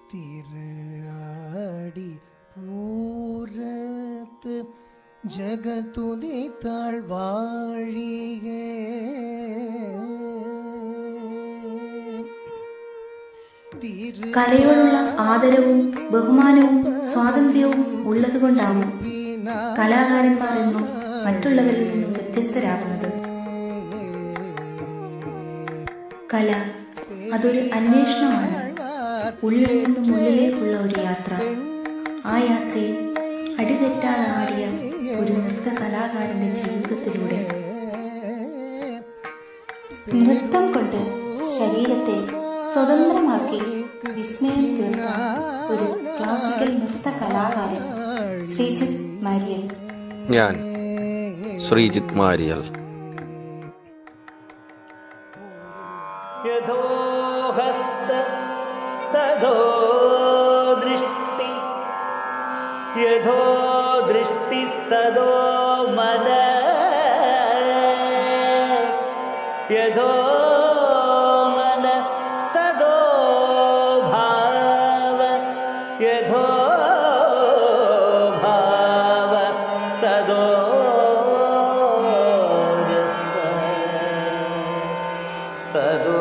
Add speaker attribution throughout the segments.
Speaker 1: തിരു ആടി പൂരത്ത് ജഗതുദിത്താൾ വാഴികേ തിരു
Speaker 2: കലയോടുള്ള ആദരവും ബഹുമാനവും സ്വാതന്ത്ര്യവും ഉള്ളതുകൊണ്ടാവും കലാകാരന്മാർ എന്നും മറ്റുള്ളവരിൽ നിന്നും വ്യത്യസ്തരാകുന്നത് കല അതൊരു അന്വേഷണമാണ് ഉള്ളിൽ നിന്നും ഉള്ളിലേക്കുള്ള ഒരു യാത്ര ആ യാത്രയിൽ അടിതെറ്റാതെ ആടിയ ഒരു നൃത്ത കലാകാരന്റെ ജീവിതത്തിലൂടെ നൃത്തം കൊണ്ട് ശരീരത്തെ സ്വതന്ത്രമാക്കി വിസ്മയം തീർത്ത ഒരു ക്ലാസിക്കൽ നൃത്ത കലാകാരൻ ശ്രീജിത്ത് മാരിയൽ
Speaker 3: ഞാൻ ശ്രീജിത്ത് മാരിയൽ
Speaker 4: यथो हस्त तथो दृष्टि यथो दृष्टिस्तदो मन यथो मन तदो भाव यथो भाव तदो रस तदो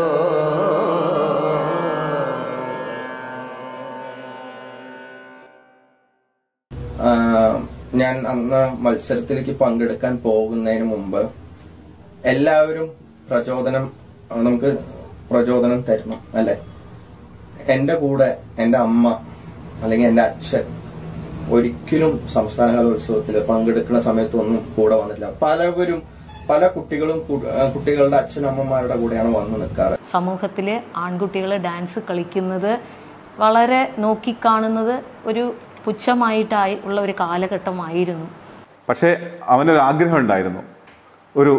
Speaker 5: ആ, ഞാൻ അന്ന് മത്സരത്തിലേക്ക് പങ്കെടുക്കാൻ പോകുന്നതിന് മുമ്പ് എല്ലാവരും പ്രചോദനം ആ, നമുക്ക് പ്രചോദനം തരണം അല്ലെ എന്റെ കൂടെ എന്റെ അമ്മ അല്ലെങ്കിൽ എന്റെ അച്ഛൻ ഒരിക്കലും സംസ്ഥാന കലോത്സവത്തിൽ പങ്കെടുക്കുന്ന സമയത്തൊന്നും കൂടെ വന്നില്ല പലവരും പല കുട്ടികളും കു- ആ, കുട്ടികളുടെ അച്ഛനും അമ്മമാരുടെ കൂടെയാണ് വന്ന് നിൽക്കാറ്
Speaker 6: സമൂഹത്തിലെ ആൺകുട്ടികൾ ഡാൻസ് കളിക്കുന്നത് വളരെ നോക്കിക്കാണുന്നത് ഒരു പുച്ഛമായിട്ടായി ഉള്ള ഒരു കാലഘട്ടമായിരുന്നു
Speaker 7: പക്ഷേ അവനൊരു ആഗ്രഹം ഉണ്ടായിരുന്നു ഒരു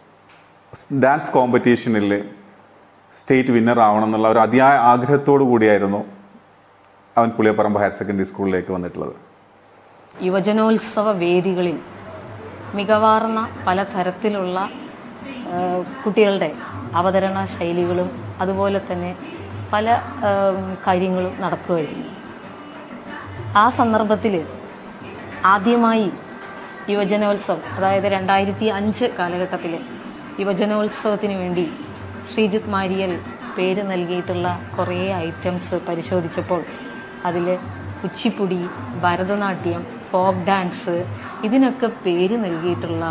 Speaker 7: ഡാൻസ് കോമ്പറ്റീഷനിൽ സ്റ്റേറ്റ് വിന്നർ ആവണം എന്നുള്ള ഒരു അതിയായ ആഗ്രഹത്തോടു കൂടിയായിരുന്നു അവൻ പുളിയപ്പറമ്പ് ഹയർ സെക്കൻഡറി സ്കൂളിലേക്ക് വന്നിട്ടുള്ളത്
Speaker 6: യുവജനോത്സവ വേദികളിൽ മികവാർന്ന പലതരത്തിലുള്ള ആ, കുട്ടികളുടെ അവതരണ ശൈലികളും അതുപോലെ തന്നെ പല ആ, കാര്യങ്ങളും നടക്കുമായിരുന്നു ആ സന്ദർഭത്തിൽ ആദ്യമായി യുവജനോത്സവം അതായത് രണ്ടായിരത്തി അഞ്ച് കാലഘട്ടത്തിൽ യുവജനോത്സവത്തിന് വേണ്ടി ശ്രീജിത്ത് മാരിയൽ പേര് നൽകിയിട്ടുള്ള കുറേ ഐറ്റംസ് പരിശോധിച്ചപ്പോൾ അതിൽ കുച്ചിപ്പുടി ഭരതനാട്യം ഫോക്ക് ഡാൻസ് ഇതിനൊക്കെ പേര് നൽകിയിട്ടുള്ള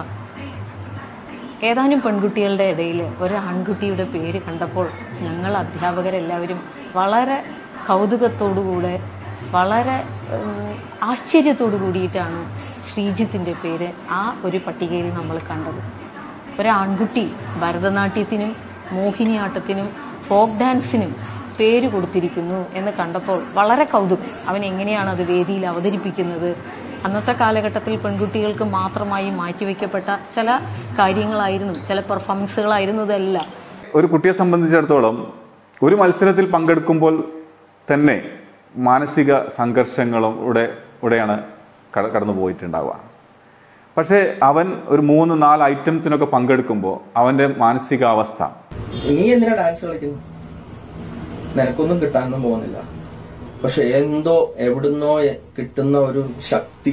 Speaker 6: ഏതാനും പെൺകുട്ടികളുടെ ഇടയിൽ ഒരു ആൺകുട്ടിയുടെ പേര് കണ്ടപ്പോൾ ഞങ്ങൾ അധ്യാപകരെല്ലാവരും വളരെ കൗതുകത്തോടുകൂടെ വളരെ ഉം, ആശ്ചര്യത്തോടു കൂടിയിട്ടാണ് ശ്രീജിത്തിൻ്റെ പേര് ആ ഒരു പട്ടികയിൽ നമ്മൾ കണ്ടത് ഒരു ആൺകുട്ടി ഭരതനാട്യത്തിനും മോഹിനിയാട്ടത്തിനും ഫോക്ക് ഡാൻസിനും പേര് കൊടുത്തിരിക്കുന്നു എന്ന് കണ്ടപ്പോൾ വളരെ കൗതുകം അവൻ എങ്ങനെയാണ് അത് വേദിയിൽ അവതരിപ്പിക്കുന്നത് അന്നത്തെ കാലഘട്ടത്തിൽ പെൺകുട്ടികൾക്ക് മാത്രമായി മാറ്റിവെക്കപ്പെട്ട ചില കാര്യങ്ങളായിരുന്നു ചില പെർഫോമൻസുകളായിരുന്നു ഇതെല്ലാം
Speaker 7: ഒരു കുട്ടിയെ സംബന്ധിച്ചിടത്തോളം ഒരു മത്സരത്തിൽ പങ്കെടുക്കുമ്പോൾ തന്നെ മാനസിക സംഘർഷങ്ങളും ഇവിടെ ഇവിടെയാണ് കട- കടന്നു പോയിട്ടുണ്ടാവുക പക്ഷേ അവൻ ഒരു മൂന്ന് നാല് ഐറ്റംസിനൊക്കെ പങ്കെടുക്കുമ്പോൾ അവൻ്റെ മാനസികാവസ്ഥ
Speaker 5: നീ എന്തിനാ ഡാൻസ് കളിക്കുന്നു നിനക്കൊന്നും കിട്ടാനൊന്നും പോകുന്നില്ല പക്ഷെ എന്തോ എവിടുന്നോ എ- കിട്ടുന്ന ഒരു ശക്തി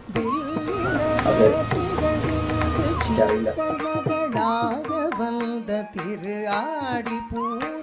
Speaker 5: അത് എനിക്കറിയില്ല
Speaker 1: വந்த திரு ஆடி பூர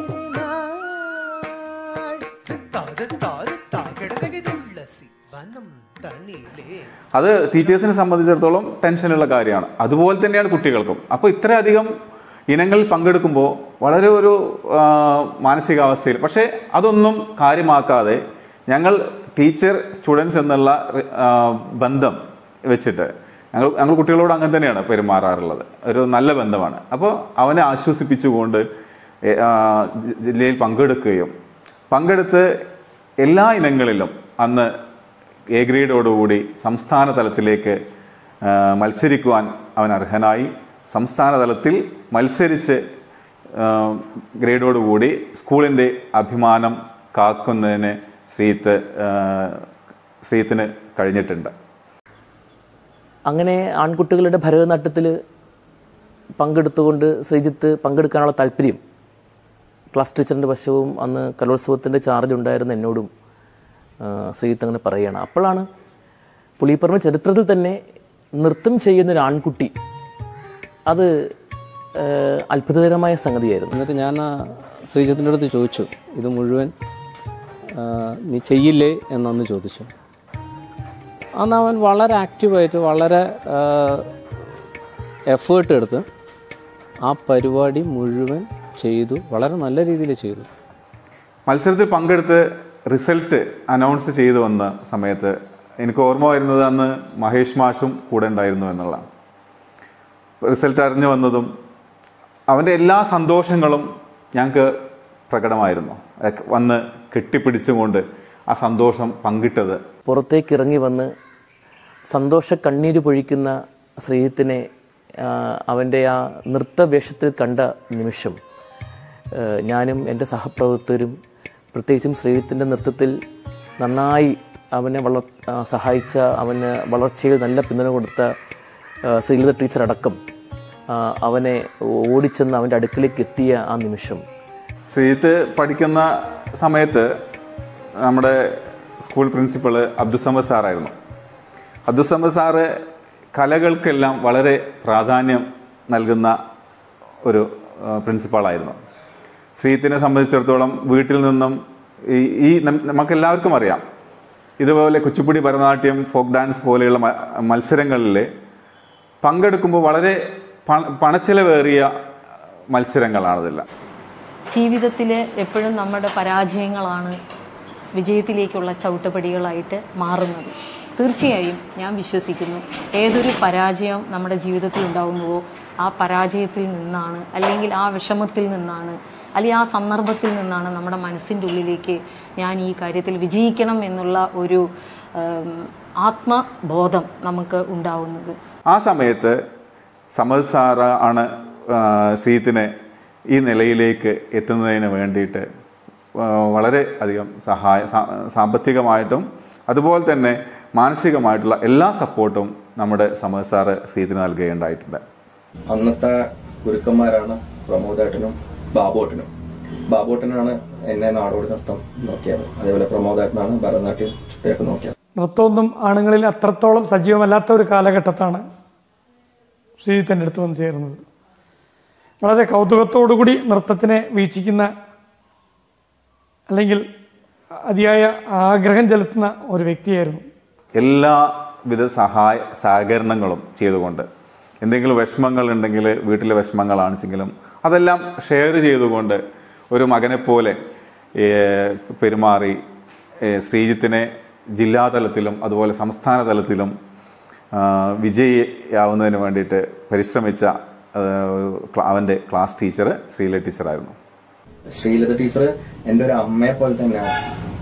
Speaker 1: திருநாள் தாது தாது தாகிடதகி துளசி வனம் தனிலே
Speaker 7: അത് ടീച്ചേഴ്സിനെ സംബന്ധിച്ചിടത്തോളം ടെൻഷനുള്ള കാര്യമാണ് അതുപോലെ തന്നെയാണ് കുട്ടികൾക്കും അപ്പോൾ ഇത്രയധികം ഇനങ്ങളിൽ പങ്കെടുക്കുമ്പോൾ വളരെ ഒരു ആ, മാനസികാവസ്ഥയിൽ പക്ഷേ അതൊന്നും കാര്യമാക്കാതെ ഞങ്ങൾ ടീച്ചർ സ്റ്റുഡൻസ് എന്നുള്ള ആ, ബന്ധം വെച്ചിട്ട് ഞങ്ങൾ ഞങ്ങൾ കുട്ടികളോട് അങ്ങനെ തന്നെയാണ് പെരുമാറാറുള്ളത് ഒരു നല്ല ബന്ധമാണ് അപ്പോൾ അവനെ ആശ്വസിപ്പിച്ചുകൊണ്ട് എ, ആ, ജി- ജില്ലയിൽ പങ്കെടുക്കുകയും പങ്കെടുത്ത് എല്ലാ ഇനങ്ങളിലും അന്ന് എ ഗ്രേഡോടുകൂടി സംസ്ഥാന തലത്തിലേക്ക് ആ, മത്സരിക്കുവാൻ അവൻ അർഹനായി സംസ്ഥാന തലത്തിൽ മത്സരിച്ച് ആ, ഗ്രേഡോടുകൂടി സ്കൂളിൻ്റെ അഭിമാനം കാക്കുന്നതിന് ശ്രീത്ത് ആ, ശ്രീത്തിന് കഴിഞ്ഞിട്ടുണ്ട്
Speaker 8: അങ്ങനെ ആൺകുട്ടികളുടെ ഭരതനാട്യത്തിൽ പങ്കെടുത്തുകൊണ്ട് ശ്രീജിത്ത് പങ്കെടുക്കാനുള്ള താല്പര്യം ക്ലാസ് ടീച്ചറിൻ്റെ വശവും അന്ന് കലോത്സവത്തിൻ്റെ ചാർജ് ഉണ്ടായിരുന്ന എന്നോടും ആ, ശ്രീജിത്ത് അങ്ങനെ പറയുകയാണ് അപ്പോഴാണ് പുളിപ്പറമ്പ് ചരിത്രത്തിൽ തന്നെ നൃത്തം ചെയ്യുന്ന ഒരു ആൺകുട്ടി അത് ആ, അത്ഭുതകരമായ സംഗതിയായിരുന്നു
Speaker 9: എന്നിട്ട് ഞാൻ ആ ശ്രീജിത്തിൻ്റെ അടുത്ത് ചോദിച്ചു ഇത് മുഴുവൻ ആ, നീ ചെയ്യില്ലേ എന്നൊന്ന് ചോദിച്ചു അന്ന് അവൻ വളരെ ആക്റ്റീവായിട്ട് വളരെ എഫേർട്ട് എടുത്ത് ആ പരിപാടി മുഴുവൻ ചെയ്തു വളരെ നല്ല രീതിയിൽ ചെയ്തു
Speaker 7: മത്സരത്തിൽ പങ്കെടുത്ത് റിസൾട്ട് അനൗൺസ് ചെയ്തു വന്ന സമയത്ത് എനിക്ക് ഓർമ്മ വരുന്നത് അന്ന് മഹേഷ് മാഷും കൂടെ ഉണ്ടായിരുന്നു എന്നുള്ളതാണ് റിസൾട്ട് അറിഞ്ഞു വന്നതും അവൻ്റെ എല്ലാ സന്തോഷങ്ങളും ഞങ്ങൾക്ക് പ്രകടമായിരുന്നു അതൊക്കെ വന്ന് കെട്ടിപ്പിടിച്ചുകൊണ്ട് ആ സന്തോഷം പങ്കിട്ടത്
Speaker 8: പുറത്തേക്ക് ഇറങ്ങി വന്ന് സന്തോഷ കണ്ണീര് പൊഴിക്കുന്ന ശ്രീജിത്തിനെ ആ, അവൻ്റെ ആ നൃത്തവേഷത്തിൽ കണ്ട നിമിഷം ആ, ഞാനും എൻ്റെ സഹപ്രവർത്തകരും പ്രത്യേകിച്ചും ശ്രീജിത്തിൻ്റെ നൃത്തത്തിൽ നന്നായി അവനെ വളർ ആ, സഹായിച്ച അവന് വളർച്ചയിൽ നല്ല പിന്തുണ കൊടുത്ത ആ, ശ്രീലത ടീച്ചർ അടക്കം ആ, അവനെ ഓടിച്ചെന്ന് അവൻ്റെ അടുക്കിലേക്ക് എത്തിയ ആ നിമിഷം
Speaker 7: ശ്രീജിത്ത് പഠിക്കുന്ന സമയത്ത് നമ്മുടെ സ്കൂൾ പ്രിൻസിപ്പൾ അബ്ദുസമ്മദ് സാറായിരുന്നു അബ്ദുസമ്മദ് സാറ് കലകൾക്കെല്ലാം വളരെ പ്രാധാന്യം നൽകുന്ന ഒരു ആ, പ്രിൻസിപ്പാളായിരുന്നു ശ്രീജിത്തിനെ സംബന്ധിച്ചിടത്തോളം വീട്ടിൽ നിന്നും ഈ ഈ നം- നമുക്കെല്ലാവർക്കും അറിയാം ഇതുപോലെ കുച്ചിപ്പുടി ഭരതനാട്യം ഫോക്ക് ഡാൻസ് പോലെയുള്ള മ- മത്സരങ്ങളിൽ പങ്കെടുക്കുമ്പോൾ വളരെ പണ- പണച്ചിലവേറിയ മത്സരങ്ങളാണിതെല്ലാം
Speaker 6: ജീവിതത്തിൽ എപ്പോഴും നമ്മുടെ പരാജയങ്ങളാണ് വിജയത്തിലേക്കുള്ള ചവിട്ടുപടികളായിട്ട് മാറുന്നത് തീർച്ചയായും ഞാൻ വിശ്വസിക്കുന്നു ഏതൊരു പരാജയം നമ്മുടെ ജീവിതത്തിൽ ഉണ്ടാകുന്നുവോ ആ പരാജയത്തിൽ നിന്നാണ് അല്ലെങ്കിൽ ആ വിഷമത്തിൽ നിന്നാണ് അല്ലെങ്കിൽ ആ സന്ദർഭത്തിൽ നിന്നാണ് നമ്മുടെ മനസ്സിൻ്റെ ഉള്ളിലേക്ക് ഞാൻ ഈ കാര്യത്തിൽ വിജയിക്കണം എന്നുള്ള ഒരു ഉം, ആത്മബോധം നമുക്ക് ഉണ്ടാവുന്നത്
Speaker 7: ആ സമയത്ത് സമദ് സാറ ആണ് ആ, ശ്രീജിത്തിനെ ഈ നിലയിലേക്ക് എത്തുന്നതിന് വേണ്ടിയിട്ട് ആ, വളരെ അധികം സഹായ സാ- സാമ്പത്തികമായിട്ടും അതുപോലെ തന്നെ മാനസികമായിട്ടുള്ള എല്ലാ സപ്പോർട്ടും നമ്മുടെ സമദ് സാറ് ശ്രീജിത്തിന് നൽകുകയുണ്ടായിട്ടുണ്ട്
Speaker 5: അന്നത്തെ ഗുരുക്കന്മാരാണ് പ്രമോദേട്ടനും ബാബുവേട്ടനും ബാബുവേട്ടനാണ് എന്നെ നാടോടി നൃത്തം നോക്കിയത് അതേപോലെ പ്രമോദേട്ടനാണ് ഭരതനാട്യം ചുട്ടിയൊക്കെ നോക്കിയത്
Speaker 10: നൃത്തമൊന്നും ആണുങ്ങളിൽ അത്രത്തോളം സജീവമല്ലാത്ത ഒരു കാലഘട്ടത്താണ് ശ്രീജിത്തൻ്റെ അടുത്ത് വന്ന് ചേരുന്നത് വളരെ കൗതുകത്തോടുകൂടി നൃത്തത്തിനെ വീക്ഷിക്കുന്ന അല്ലെങ്കിൽ അതിയായ ആഗ്രഹം ചെലുത്തുന്ന ഒരു വ്യക്തിയായിരുന്നു
Speaker 7: എല്ലാവിധ സഹായ സഹകരണങ്ങളും ചെയ്തുകൊണ്ട് എന്തെങ്കിലും വിഷമങ്ങൾ ഉണ്ടെങ്കിൽ വീട്ടിലെ വിഷമങ്ങളാണെങ്കിലും അതെല്ലാം ഷെയർ ചെയ്തുകൊണ്ട് ഒരു മകനെപ്പോലെ ഏഹ്, പെരുമാറി ഏഹ്, ശ്രീജിത്തിനെ ജില്ലാതലത്തിലും അതുപോലെ സംസ്ഥാന തലത്തിലും ആ, വിജയിയാവുന്നതിന് വേണ്ടിയിട്ട് പരിശ്രമിച്ച ആ, ക്ലാ- അവൻ്റെ ക്ലാസ് ടീച്ചർ ശ്രീല ടീച്ചറായിരുന്നു
Speaker 5: ശ്രീലത ടീച്ചർ എൻ്റെ ഒരു അമ്മയെ പോലെ തന്നെയാണ്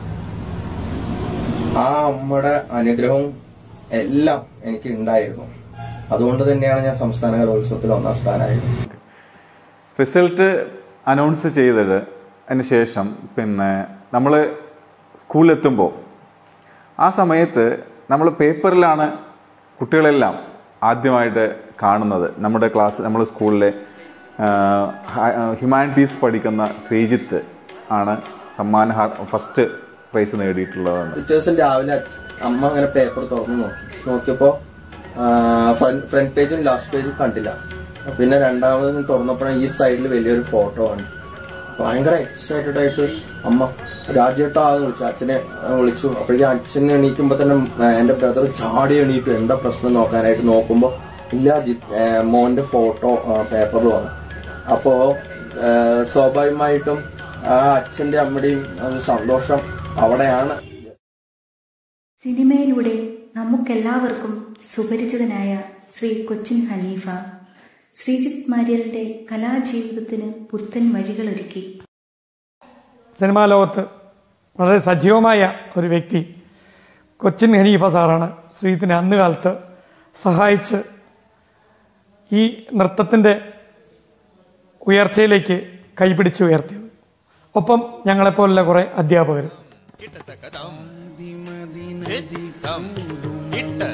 Speaker 5: ആ അമ്മയുടെ അനുഗ്രഹവും എല്ലാം എനിക്ക് ഉണ്ടായിരുന്നു അതുകൊണ്ട് തന്നെയാണ് ഞാൻ സംസ്ഥാന കലോത്സവത്തിൽ ഒന്നാം സ്ഥാനമായത്
Speaker 7: റിസൾട്ട് അനൗൺസ് ചെയ്തത് അതിന് ശേഷം പിന്നെ നമ്മൾ സ്കൂളിലെത്തുമ്പോൾ ആ സമയത്ത് നമ്മൾ പേപ്പറിലാണ് കുട്ടികളെല്ലാം ആദ്യമായിട്ട് കാണുന്നത് നമ്മുടെ ക്ലാസ് നമ്മുടെ സ്കൂളിലെ ഹ്യൂമാനിറ്റീസ് പഠിക്കുന്ന ശ്രീജിത്ത് ആണ് സമ്മാന ഫസ്റ്റ് പ്രൈസ് നേടിയിട്ടുള്ളതെന്ന്
Speaker 5: പിറ്റേ ദിവസം രാവിലെ അച്ഛ- അമ്മ അങ്ങനെ പേപ്പർ തുറന്ന് നോക്കി നോക്കിയപ്പോ ഫ്രണ്ട് പേജും ലാസ്റ്റ് പേജും കണ്ടില്ല പിന്നെ രണ്ടാമതും തുറന്നപ്പോഴാണ് ഈ സൈഡിൽ വലിയൊരു ഫോട്ടോ ആണ് ഭയങ്കര എക്സൈറ്റഡ് ആയിട്ട് അമ്മ രാജേട്ടാ എന്ന് വിളിച്ചു അച്ഛനെ ആ, വിളിച്ചു അപ്പോഴേക്കും അച്ഛൻ എണീക്കുമ്പോ തന്നെ ആ, എന്റെ ബ്രദർ ചാടി എണീറ്റു എന്താ പ്രശ്നം നോക്കാനായിട്ട് നോക്കുമ്പോ ഇല്ല ജി- ആ, മോന്റെ ഫോട്ടോ പേപ്പറിൽ വന്നു അപ്പോ ആ, സ്വാഭാവികമായിട്ടും ആ അച്ഛന്റെ അമ്മയുടെയും ഒരു സന്തോഷം അവിടെയാണ്
Speaker 2: സിനിമയിലൂടെ നമുക്കെല്ലാവർക്കും സുപരിചിതനായ ശ്രീ കൊച്ചിൻ ഹനീഫ ശ്രീജിത്ത് മാര്യലിന്റെ കലാജീവിതത്തിന് പുത്തൻ വഴികളൊരുക്കി
Speaker 10: സിനിമാ ലോകത്ത് വളരെ സജീവമായ ഒരു വ്യക്തി കൊച്ചിൻ ഹനീഫ സാറാണ് ശ്രീജിത്തിനെ അന്ന് കാലത്ത് സഹായിച്ച് ഈ നൃത്തത്തിൻ്റെ ഉയർച്ചയിലേക്ക് കൈപിടിച്ച് ഉയർത്തിയത് ഒപ്പം ഞങ്ങളെപ്പോലുള്ള കുറേ അധ്യാപകർ
Speaker 1: ഇട്ട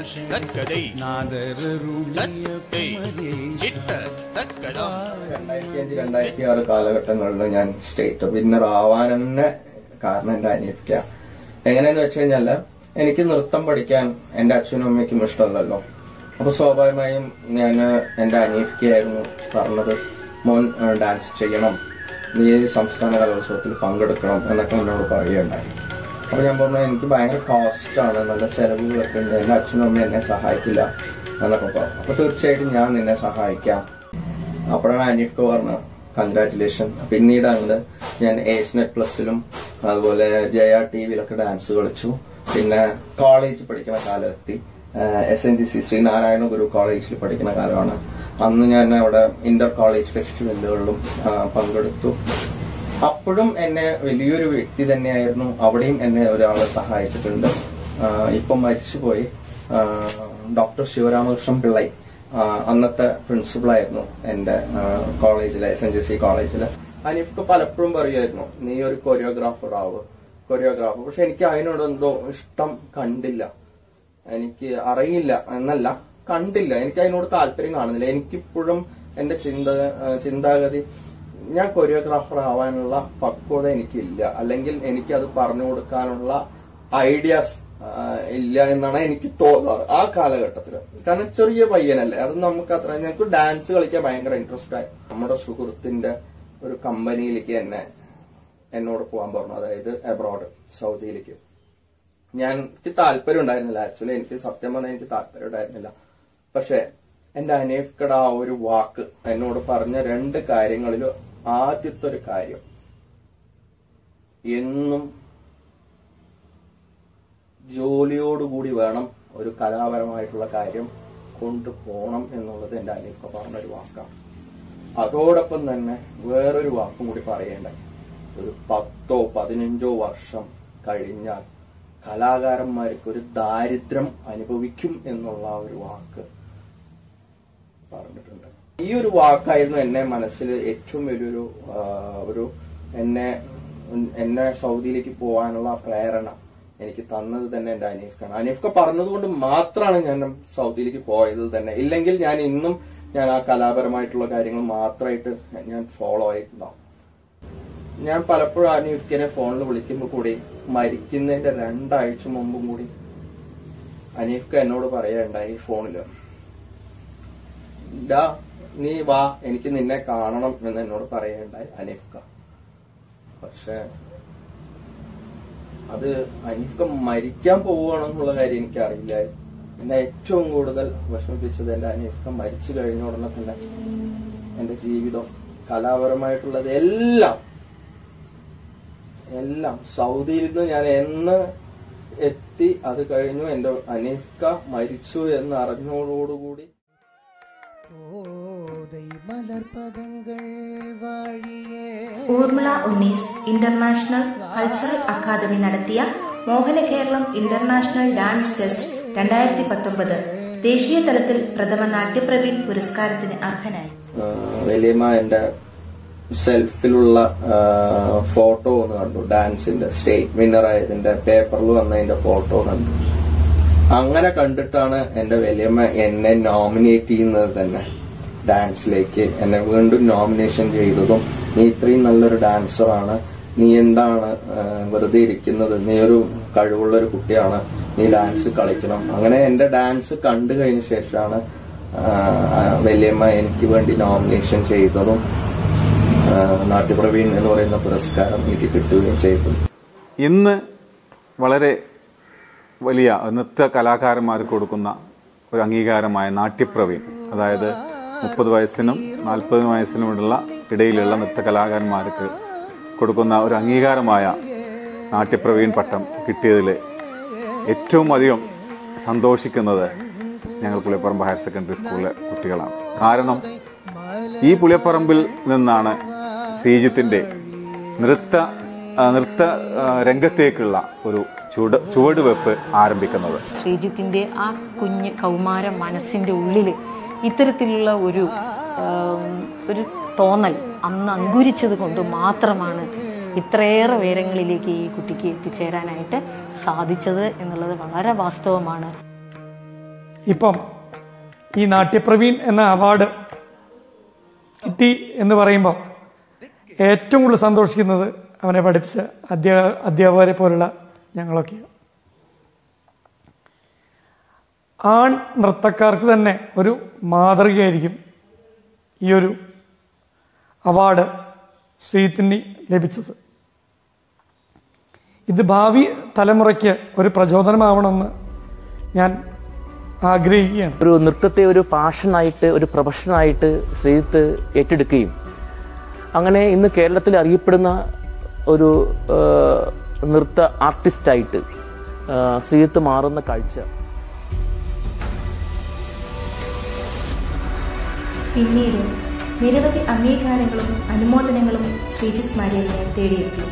Speaker 5: രണ്ടായിരത്തി അഞ്ച് രണ്ടായിരത്തി ആറ് കാലഘട്ടങ്ങളിൽ ഞാൻ സ്റ്റേറ്റ് വിന്നർ ആവാൻ തന്നെ കാരണം എന്റെ അനിയത്തിക്ക എങ്ങനെയെന്ന് വെച്ച് കഴിഞ്ഞാല് എനിക്ക് നൃത്തം പഠിക്കാൻ എന്റെ അച്ഛനും അമ്മയ്ക്കും ഇഷ്ടമല്ലല്ലോ അപ്പൊ സ്വാഭാവികമായും ഞാൻ എന്റെ അനിയത്തിക്കായിരുന്നു പറഞ്ഞത് മോൻ ഡാൻസ് ചെയ്യണം നീ സംസ്ഥാന കലോത്സവത്തിൽ പങ്കെടുക്കണം എന്നൊക്കെ എന്നോട് പറയുകയുണ്ടായി അപ്പൊ ഞാൻ പറഞ്ഞു എനിക്ക് ഭയങ്കര കോസ്റ്റാണ് നല്ല ചെലവുകളൊക്കെ ഉണ്ട് എന്റെ അച്ഛനും അമ്മയും എന്നെ സഹായിക്കില്ല എന്നൊക്കെ പറഞ്ഞു അപ്പൊ തീർച്ചയായിട്ടും ഞാൻ നിന്നെ സഹായിക്കാം അപ്പോഴാണ് അനീഫ് പറഞ്ഞത് കൺഗ്രാറ്റുലേഷൻ പിന്നീട് അങ്ങോട്ട് ഞാൻ ഏഷ്യനെറ്റ് പ്ലസിലും അതുപോലെ ജയ ടി വിയിലൊക്കെ ഡാൻസ് കളിച്ചു പിന്നെ കോളേജ് പഠിക്കുന്ന കാലമെത്തി S N G C Sreenarayana Guru കോളേജിൽ പഠിക്കുന്ന കാലമാണ് അന്ന് ഞാൻ അവിടെ ഇന്റർ കോളേജ് ഫെസ്റ്റിവലുകളിലും ആ, പങ്കെടുത്തു അപ്പോഴും എന്നെ വലിയൊരു വ്യക്തി തന്നെയായിരുന്നു അവിടെയും എന്നെ ഒരാൾ സഹായിച്ചിട്ടുണ്ട് ആ, ഇപ്പം മരിച്ചുപോയി ആ, ഡോക്ടർ ശിവരാമകൃഷ്ണൻ പിള്ളൈ ആ, അന്നത്തെ പ്രിൻസിപ്പളായിരുന്നു എന്റെ കോളേജിലെ എസ് എൻ ജി സി കോളേജില് അനീഫ്ക്ക് പലപ്പോഴും പറയുമായിരുന്നു നീ ഒരു കൊറിയോഗ്രാഫർ ആവ് കൊറിയോഗ്രാഫർ പക്ഷെ എനിക്ക് അതിനോട് എന്തോ ഇഷ്ടം കണ്ടില്ല എനിക്ക് അറിയില്ല എന്നല്ല കണ്ടില്ല എനിക്ക് അതിനോട് താല്പര്യം കാണുന്നില്ല എനിക്കിപ്പോഴും എന്റെ ചിന്ത ആ, ചിന്താഗതി ഞാൻ കൊറിയോഗ്രാഫർ ആവാനുള്ള പക്വത എനിക്കില്ല അല്ലെങ്കിൽ എനിക്ക് അത് പറഞ്ഞു കൊടുക്കാനുള്ള ഐഡിയാസ് ഇല്ല എന്നാണ് എനിക്ക് തോന്നാറ് ആ കാലഘട്ടത്തിൽ കാരണം ചെറിയ പയ്യനല്ലേ അത് നമുക്ക് അത്ര ഞങ്ങൾക്ക് ഡാൻസ് കളിക്കാൻ ഭയങ്കര ഇൻട്രസ്റ്റ് ആയി നമ്മുടെ സുഹൃത്തിന്റെ ഒരു കമ്പനിയിലേക്ക് എന്നെ എന്നോട് പോകാൻ പറഞ്ഞു അതായത് എബ്രോഡ് സൗദിയിലേക്ക് ഞാൻ എനിക്ക് താല്പര്യം ഉണ്ടായിരുന്നില്ല ആക്ച്വലി എനിക്ക് സത്യം പറഞ്ഞാൽ എനിക്ക് താല്പര്യം ഉണ്ടായിരുന്നില്ല പക്ഷെ എന്റെ അനേഫ്കട ആ ഒരു വാക്ക് എന്നോട് പറഞ്ഞ രണ്ട് കാര്യങ്ങളിൽ ആദ്യത്തെ ഒരു കാര്യം എന്നും ജോലിയോടുകൂടി വേണം ഒരു കലാപരമായിട്ടുള്ള കാര്യം കൊണ്ടുപോകണം എന്നുള്ളത് എന്റെ അനീഫ്ക പറഞ്ഞൊരു വാക്കാണ് അതോടൊപ്പം തന്നെ വേറൊരു വാക്കും കൂടി പറയേണ്ടായി ഒരു പത്തോ പതിനഞ്ചോ വർഷം കഴിഞ്ഞാൽ കലാകാരന്മാർക്ക് ഒരു ദാരിദ്ര്യം അനുഭവിക്കും എന്നുള്ള ആ ഒരു വാക്ക് പറഞ്ഞിട്ടുണ്ട് ഈ ഒരു വാക്കായിരുന്നു എന്നെ മനസ്സിൽ ഏറ്റവും വലിയൊരു ആ, ഒരു എന്നെ എന്നെ സൗദിയിലേക്ക് പോകാനുള്ള പ്രേരണ എനിക്ക് തന്നത് തന്നെ എന്റെ അനീഫ്ക്കാണ് അനീഫ്ക പറഞ്ഞതുകൊണ്ട് മാത്രമാണ് ഞാൻ സൗദിയിലേക്ക് പോയത് തന്നെ ഇല്ലെങ്കിൽ ഞാൻ ഇന്നും ഞാൻ ആ കലാപരമായിട്ടുള്ള കാര്യങ്ങൾ മാത്രമായിട്ട് ഞാൻ ഫോളോ ആയിട്ടുണ്ടാവും ഞാൻ പലപ്പോഴും അനീഫ്ക്കിനെ ഫോണിൽ വിളിക്കുമ്പോൾ കൂടി മരിക്കുന്നതിന്റെ രണ്ടാഴ്ച മുമ്പും കൂടി അനീഫ്ക എന്നോട് പറയുണ്ടായി ഫോണില് ഡാ നീ വാ എനിക്ക് നിന്നെ കാണണം എന്ന് എന്നോട് പറയുണ്ടായി അനീഫ്ക പക്ഷെ അത് അനീഫ്ക മരിക്കാൻ പോവുകയാണെന്നുള്ള കാര്യം എനിക്ക് അറിയില്ലായിരുന്നു എന്നെ ഏറ്റവും കൂടുതൽ വിഷമിപ്പിച്ചത് എന്റെ അനീഫ്ക മരിച്ചു കഴിഞ്ഞ ഉടനെ തന്നെ എന്റെ ജീവിതം കലാപരമായിട്ടുള്ളത് എല്ലാം എല്ലാം സൗദിയിൽ നിന്ന് ഞാൻ എന്ന് എത്തി അത് കഴിഞ്ഞു എന്റെ അനീഫ്ക മരിച്ചു എന്ന് അറിഞ്ഞോടോടുകൂടി
Speaker 1: മലർപദങ്ങൾ വാഴിയേ
Speaker 2: ഊർമിള ഉന്നീസ് ഇന്റർനാഷണൽ കൾച്ചറൽ അക്കാദമി നടത്തിയ Mohana Keralam international dance fest രണ്ടായിരത്തി പത്തൊമ്പത് ദേശീയ തലത്തിൽ പ്രഥമ നാട്യപ്രവീൺ പുരസ്കാരത്തിന് അർഹനായി
Speaker 5: ആ, വലിയമ്മ എന്റെ സെൽഫിലുള്ള ഫോട്ടോ ഒന്ന് കണ്ടു ഡാൻസിന്റെ സ്റ്റേറ്റ് വിന്നർ ആയതിന്റെ പേപ്പറിൽ വന്നതിന്റെ ഫോട്ടോ കണ്ടു അങ്ങനെ കണ്ടിട്ടാണ് എന്റെ വലിയമ്മ എന്നെ നോമിനേറ്റ് ചെയ്യുന്നത് തന്നെ ഡാൻസിലേക്ക് എന്നെ വീണ്ടും നോമിനേഷൻ ചെയ്തതും നീ ഇത്രയും നല്ലൊരു ഡാൻസറാണ് നീ എന്താണ് ആ, വെറുതെ ഇരിക്കുന്നത് നീ ഒരു കഴിവുള്ള ഒരു കുട്ടിയാണ് നീ ഡാൻസ് കളിക്കണം അങ്ങനെ എന്റെ ഡാൻസ് കണ്ടു കഴിഞ്ഞ ശേഷമാണ് ആ, ആ, വല്യമ്മ എനിക്ക് വേണ്ടി നോമിനേഷൻ ചെയ്തതും ആ, നാട്യപ്രവീൺ എന്ന് പറയുന്ന പുരസ്കാരം എനിക്ക് കിട്ടുകയും ചെയ്തു
Speaker 7: ഇന്ന് വളരെ വലിയ നൃത്ത കലാകാരന്മാർക്ക് കൊടുക്കുന്ന ഒരു അംഗീകാരമായ നാട്യപ്രവീൺ അതായത് മുപ്പത് വയസ്സിനും നാൽപ്പത് വയസ്സിനുമുള്ള ഇടയിലുള്ള നൃത്ത കലാകാരന്മാർക്ക് കൊടുക്കുന്ന ഒരു അംഗീകാരമായ നാട്യപ്രവീൺ പട്ടം കിട്ടിയതിൽ ഏറ്റവും അധികം സന്തോഷിക്കുന്നത് ഞങ്ങൾ പുളിയപ്പറമ്പ് ഹയർ സെക്കൻഡറി സ്കൂളിലെ കുട്ടികളാണ് കാരണം ഈ പുളിയപ്പറമ്പിൽ നിന്നാണ് ശ്രീജിത്തിൻ്റെ നൃത്ത ആ, നൃത്ത ആ, രംഗത്തേക്കുള്ള ഒരു ചുവട് ചുവടുവെപ്പ് ആരംഭിക്കുന്നത്
Speaker 6: ശ്രീജിത്തിൻ്റെ ആ കുഞ്ഞ് കൗമാര മനസ്സിൻ്റെ ഉള്ളിൽ ഇത്തരത്തിലുള്ള ഒരു ആം, ഒരു തോന്നൽ അന്ന് അങ്കുരിച്ചത് കൊണ്ട് മാത്രമാണ് ഇത്രയേറെ ഉയരങ്ങളിലേക്ക് ഈ കുട്ടിക്ക് എത്തിച്ചേരാനായിട്ട് സാധിച്ചത് എന്നുള്ളത് വളരെ വാസ്തവമാണ്
Speaker 10: ഇപ്പം ഈ നാട്യപ്രവീൺ എന്ന അവാർഡ് കിട്ടി എന്ന് പറയുമ്പോൾ ഏറ്റവും കൂടുതൽ സന്തോഷിക്കുന്നത് അവനെ പഠിപ്പിച്ച അധ്യാ അധ്യാപകരെ പോലുള്ള ഞങ്ങളൊക്കെയാണ് ആൺ നൃത്തക്കാർക്ക് തന്നെ ഒരു മാതൃകയായിരിക്കും ഈ ഒരു അവാർഡ് ശ്രീത്തിന് ലഭിച്ചത് ഇത് ഭാവി തലമുറയ്ക്ക് ഒരു പ്രചോദനമാവണമെന്ന് ഞാൻ ആഗ്രഹിക്കുകയാണ്
Speaker 8: ഒരു നൃത്തത്തെ ഒരു പാഷനായിട്ട് ഒരു പ്രൊഫഷനായിട്ട് ശ്രീജിത്ത് ഏറ്റെടുക്കുകയും അങ്ങനെ ഇന്ന് കേരളത്തിൽ അറിയപ്പെടുന്ന ഒരു ആ, നൃത്ത ആർട്ടിസ്റ്റായിട്ട് ആ, ശ്രീജിത്ത് മാറുന്ന കാഴ്ച
Speaker 2: പിന്നീട് നിരവധി അംഗീകാരങ്ങളും അനുമോദനങ്ങളും ശ്രീജിത്ത് മാര്യലിനെ തേടിയെത്തി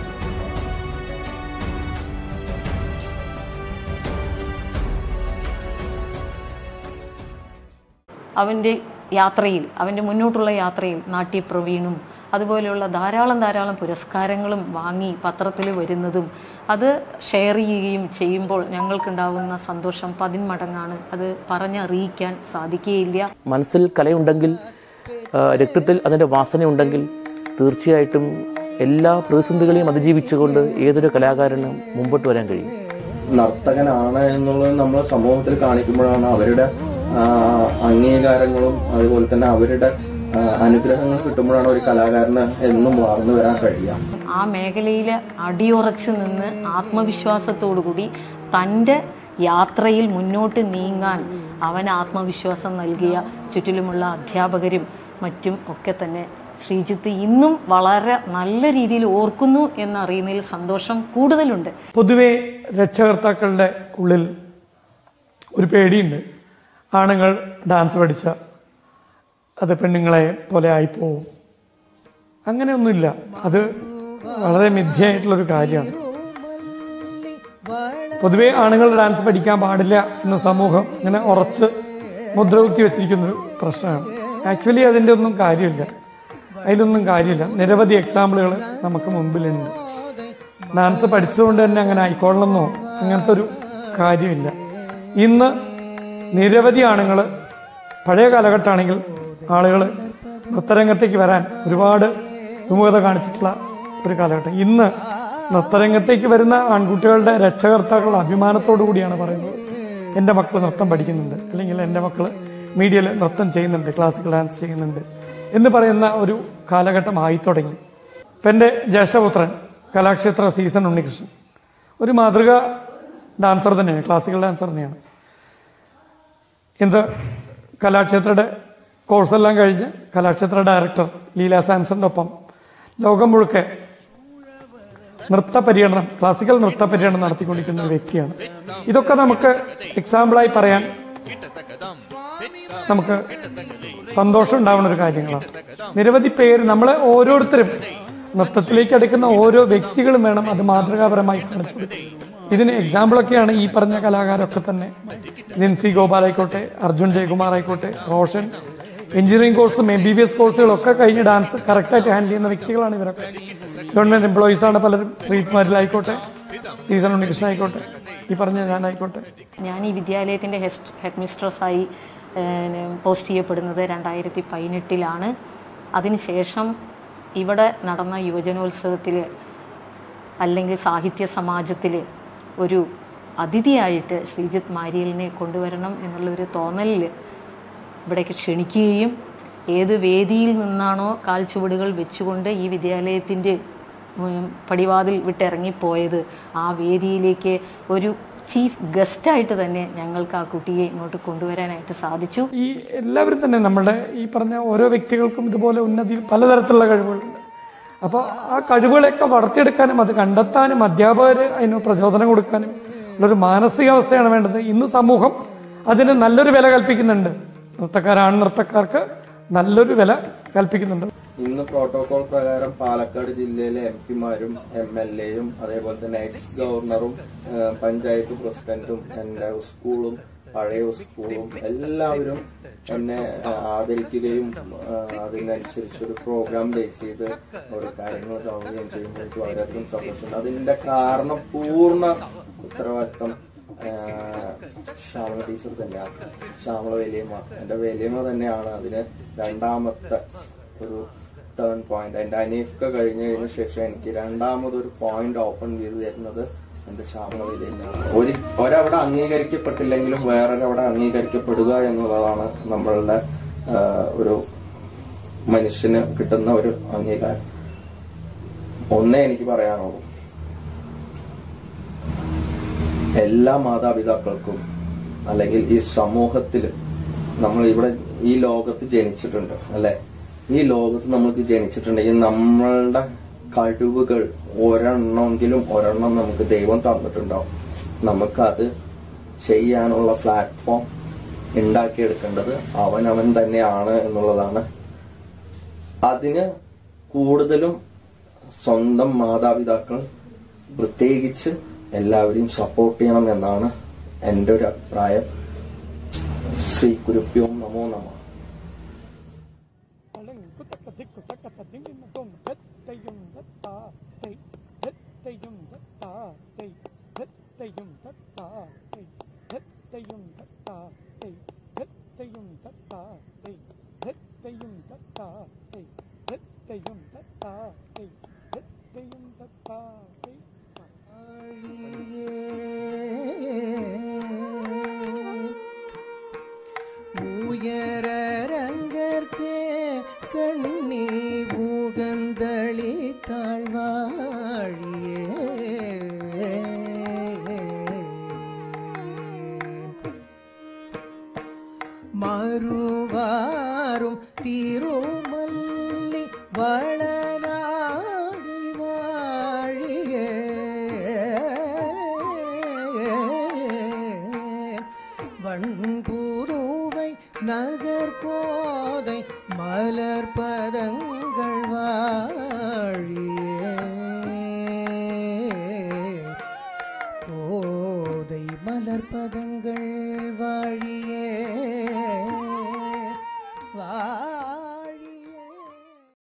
Speaker 6: അവൻ്റെ യാത്രയിൽ അവൻ്റെ മുന്നോട്ടുള്ള യാത്രയിൽ നാട്യപ്രവീണും അതുപോലെയുള്ള ധാരാളം ധാരാളം പുരസ്കാരങ്ങളും വാങ്ങി പത്രത്തിൽ വരുന്നതും അത് ഷെയർ ചെയ്യുകയും ചെയ്യുമ്പോൾ ഞങ്ങൾക്കുണ്ടാകുന്ന സന്തോഷം പതിന്മടങ്ങാണ് അത് പറഞ്ഞറിയിക്കാൻ സാധിക്കുകയില്ല
Speaker 8: മനസ്സിൽ കലയുണ്ടെങ്കിൽ ആ, രക്തത്തിൽ അതിൻ്റെ വാസനയുണ്ടെങ്കിൽ തീർച്ചയായിട്ടും എല്ലാ പ്രതിസന്ധികളെയും അതിജീവിച്ചുകൊണ്ട് ഏതൊരു കലാകാരനും മുമ്പോട്ട് വരാൻ കഴിയും
Speaker 5: നർത്തകനാണ് എന്നുള്ളത് നമ്മൾ സമൂഹത്തിൽ കാണിക്കുമ്പോഴാണ് അവരുടെ ആ, അംഗീകാരങ്ങളും അതുപോലെ തന്നെ അവരുടെ ആ, അനുഗ്രഹങ്ങൾ കിട്ടുമ്പോഴാണ് ഒരു കലാകാരന് എന്നും വളർന്നു വരാൻ കഴിയുക
Speaker 6: ആ മേഖലയിൽ അടിയുറച്ച് നിന്ന് ആത്മവിശ്വാസത്തോടു കൂടി തൻ്റെ യാത്രയിൽ മുന്നോട്ട് നീങ്ങാൻ അവൻ ആത്മവിശ്വാസം നൽകിയ ചുറ്റിലുമുള്ള അധ്യാപകരും മറ്റും ഒക്കെ തന്നെ ശ്രീജിത്ത് ഇന്നും വളരെ നല്ല രീതിയിൽ ഓർക്കുന്നു എന്നറിയുന്നതിൽ സന്തോഷം കൂടുതലുണ്ട്
Speaker 10: പൊതുവെ രക്ഷകർത്താക്കളുടെ ഉള്ളിൽ ഒരു പേടിയുണ്ട് ആണുങ്ങൾ ഡാൻസ് പഠിച്ച അത് പെണ്ണുങ്ങളെ പോലെ ആയിപ്പോവും അങ്ങനെയൊന്നുമില്ല അത് വളരെ മിഥ്യയായിട്ടുള്ളൊരു കാര്യമാണ് പൊതുവെ ആണുങ്ങൾ ഡാൻസ് പഠിക്കാൻ പാടില്ല എന്ന സമൂഹം ഇങ്ങനെ ഉറച്ച് മുദ്രകുത്തി വെച്ചിരിക്കുന്നൊരു പ്രശ്നമാണ് ആക്ച്വലി അതിൻ്റെ ഒന്നും കാര്യമില്ല അതിലൊന്നും കാര്യമില്ല നിരവധി എക്സാമ്പിളുകൾ നമുക്ക് മുമ്പിലുണ്ട് ഡാൻസ് പഠിച്ചതുകൊണ്ട് തന്നെ അങ്ങനെ ആയിക്കോളണമെന്നോ അങ്ങനത്തെ ഒരു കാര്യമില്ല ഇന്ന് നിരവധി ആണുങ്ങൾ പഴയ കാലഘട്ടമാണെങ്കിൽ ആളുകൾ നൃത്തരംഗത്തേക്ക് വരാൻ ഒരുപാട് വിമുഖത കാണിച്ചിട്ടുള്ള ഒരു കാലഘട്ടം ഇന്ന് നൃത്തരംഗത്തേക്ക് വരുന്ന ആൺകുട്ടികളുടെ രക്ഷകർത്താക്കളുടെ അഭിമാനത്തോടു കൂടിയാണ് പറയുന്നത് എൻ്റെ മക്കൾ നൃത്തം പഠിക്കുന്നുണ്ട് അല്ലെങ്കിൽ എൻ്റെ മക്കൾ മീഡിയയിൽ നൃത്തം ചെയ്യുന്നുണ്ട് ക്ലാസിക്കൽ ഡാൻസ് ചെയ്യുന്നുണ്ട് എന്ന് പറയുന്ന ഒരു കാലഘട്ടമായി തുടങ്ങി ഇപ്പം എൻ്റെ ജ്യേഷ്ഠപുത്രൻ കലാക്ഷേത്ര സീസൺ ഉണ്ണികൃഷ്ണൻ ഒരു മാതൃക ഡാൻസർ തന്നെയാണ് ക്ലാസിക്കൽ ഡാൻസർ തന്നെയാണ് എന്ത് കലാക്ഷേത്രയുടെ കോഴ്സെല്ലാം കഴിഞ്ഞ് കലാക്ഷേത്ര ഡയറക്ടർ ലീല സാംസന്റെ ഒപ്പം ലോകം മുഴുക്കെ നൃത്ത പര്യടനം ക്ലാസിക്കൽ നൃത്ത പര്യടനം നടത്തിക്കൊണ്ടിരിക്കുന്ന ഒരു വ്യക്തിയാണ് ഇതൊക്കെ നമുക്ക് എക്സാമ്പിളായി പറയാൻ നമുക്ക് സന്തോഷം ഉണ്ടാവുന്ന ഒരു കാര്യങ്ങളാണ് നിരവധി പേര് നമ്മളെ ഓരോരുത്തരും നൃത്തത്തിലേക്ക് അടുക്കുന്ന ഓരോ വ്യക്തികളും വേണം അത് മാതൃകാപരമായി കാണിച്ചു കൊടുക്കാൻ ഇതിന് എക്സാമ്പിളൊക്കെയാണ് ഈ പറഞ്ഞ കലാകാരൊക്കെ തന്നെ ജിൻസി ഗോപാൽ ആയിക്കോട്ടെ അർജുൻ ജയകുമാർ ആയിക്കോട്ടെ റോഷൻ എഞ്ചിനീയറിംഗ് കോഴ്സും എം ബി ബി എസ് കോഴ്സുകളൊക്കെ കഴിഞ്ഞ് ഡാൻസ് കറക്റ്റായിട്ട് ഹാൻഡിൽ ചെയ്യുന്ന വ്യക്തികളാണ് ഇവരൊക്കെ ഗവൺമെന്റ് എംപ്ലോയീസ് ആണ് പലരും ശ്രീകുമാരിലായിക്കോട്ടെ സീസൺ ഉണ്ണികൃഷ്ണൻ ആയിക്കോട്ടെ ഈ പറഞ്ഞ ഞാനായിക്കോട്ടെ
Speaker 6: ഞാൻ ഈ വിദ്യാലയത്തിൻ്റെ ഹെഡ് മിസ്ട്രസ്സായി പോസ്റ്റ് ചെയ്യപ്പെടുന്നത് രണ്ടായിരത്തി പതിനെട്ടിലാണ് അതിനുശേഷം ഇവിടെ നടന്ന യുവജനോത്സവത്തിൽ അല്ലെങ്കിൽ സാഹിത്യ സമാജത്തിൽ ഒരു അതിഥിയായിട്ട് ശ്രീജിത്ത് മാരിയലിനെ കൊണ്ടുവരണം എന്നുള്ളൊരു തോന്നലിൽ ഇവിടേക്ക് ക്ഷണിക്കുകയും ഏത് വേദിയിൽ നിന്നാണോ കാൽച്ചുവടുകൾ വെച്ചുകൊണ്ട് ഈ വിദ്യാലയത്തിൻ്റെ ഉം, പടിവാതിൽ വിട്ടിറങ്ങിപ്പോയത് ആ വേദിയിലേക്ക് ഒരു ചീഫ് ഗസ്റ്റായിട്ട് തന്നെ ഞങ്ങൾക്ക് ആ കുട്ടിയെ ഇങ്ങോട്ട് കൊണ്ടുവരാനായിട്ട് സാധിച്ചു
Speaker 10: ഈ എല്ലാവരും തന്നെ നമ്മുടെ ഈ പറഞ്ഞ ഓരോ വ്യക്തികൾക്കും ഇതുപോലെ ഉന്നതി പലതരത്തിലുള്ള കഴിവുകളുണ്ട് അപ്പോൾ ആ കഴിവുകളെയൊക്കെ വളർത്തിയെടുക്കാനും അത് കണ്ടെത്താനും അധ്യാപകർ അതിന് പ്രചോദനം കൊടുക്കാനും ഉള്ളൊരു മാനസികാവസ്ഥയാണ് വേണ്ടത് ഇന്ന് സമൂഹം അതിന് നല്ലൊരു വില കൽപ്പിക്കുന്നുണ്ട് നൃത്തക്കാരാണ് നൃത്തക്കാർക്ക് നല്ലൊരു വില കൽപ്പിക്കുന്നുണ്ട്
Speaker 5: ഇന്ന് പ്രോട്ടോകോൾ പ്രകാരം പാലക്കാട് ജില്ലയിലെ എം പിമാരും എം എൽ എയും അതേപോലെ തന്നെ എക്സ് ഗവർണറും ഏഹ്, പഞ്ചായത്ത് പ്രസിഡന്റും എന്റെ സ്കൂളും പഴയ സ്കൂളും എല്ലാവരും എന്നെ ഏഹ്, ആദരിക്കുകയും ഏഹ്, അതിനനുസരിച്ച് ഒരു പ്രോഗ്രാം ബേസ് ചെയ്ത് ഓരോ കാര്യങ്ങൾ കാണുകയും ചെയ്യുമ്പോൾ എനിക്ക് വളരെയധികം സന്തോഷമുണ്ട് അതിന്റെ കാരണം പൂർണ്ണ ഉത്തരവാദിത്തം ശ്യാമള ടീച്ചർ തന്നെയാണ് ശ്യാമള വലിയമ്മ എൻ്റെ വലിയമ്മ തന്നെയാണ് അതിന് രണ്ടാമത്തെ ഒരു ടേൺ പോയിന്റ് എൻ്റെ അനീഫ്ക കഴിഞ്ഞ് കഴിഞ്ഞ ശേഷം എനിക്ക് രണ്ടാമതൊരു പോയിന്റ് ഓപ്പൺ ചെയ്ത് തരുന്നത് എൻ്റെ ശ്യാമള വലിയമ്മയാണ് ഒരു ഒരവിടെ അംഗീകരിക്കപ്പെട്ടില്ലെങ്കിലും വേറൊരവിടെ അംഗീകരിക്കപ്പെടുക എന്നുള്ളതാണ് നമ്മളുടെ ആ, ഒരു മനുഷ്യന് കിട്ടുന്ന ഒരു അംഗീകാരം ഒന്നേ എനിക്ക് പറയാനുള്ളൂ എല്ലാ മാതാപിതാക്കൾക്കും അല്ലെങ്കിൽ ഈ സമൂഹത്തിൽ നമ്മൾ ഇവിടെ ഈ ലോകത്ത് ജനിച്ചിട്ടുണ്ട് അല്ലെ ഈ ലോകത്ത് നമ്മൾക്ക് ജനിച്ചിട്ടുണ്ടെങ്കിൽ നമ്മളുടെ കഴിവുകൾ ഒരെണ്ണമെങ്കിലും ഒരെണ്ണം നമുക്ക് ദൈവം തന്നിട്ടുണ്ടാവും നമുക്കത് ചെയ്യാനുള്ള പ്ലാറ്റ്ഫോം ഉണ്ടാക്കിയെടുക്കേണ്ടത് അവനവൻ തന്നെയാണ് എന്നുള്ളതാണ് അതിന് കൂടുതലും സ്വന്തം മാതാപിതാക്കൾ പ്രത്യേകിച്ച് എല്ലാവരെയും സപ്പോർട്ട് ചെയ്യണം എന്നാണ് എൻ്റെ ഒരു അഭിപ്രായം ശ്രീ കുരുപ്യോം നമോ നമ
Speaker 1: உயரங்கற்கே கண்ணி ஊகந்தளி தாழ்வாழியே மறுவாரும் திருமல்லி வளநாடி வாழியே வண்புருவை நகர்கோதை மலர்பதங்கள் வாழியே கோதை மலர்பதங்கள்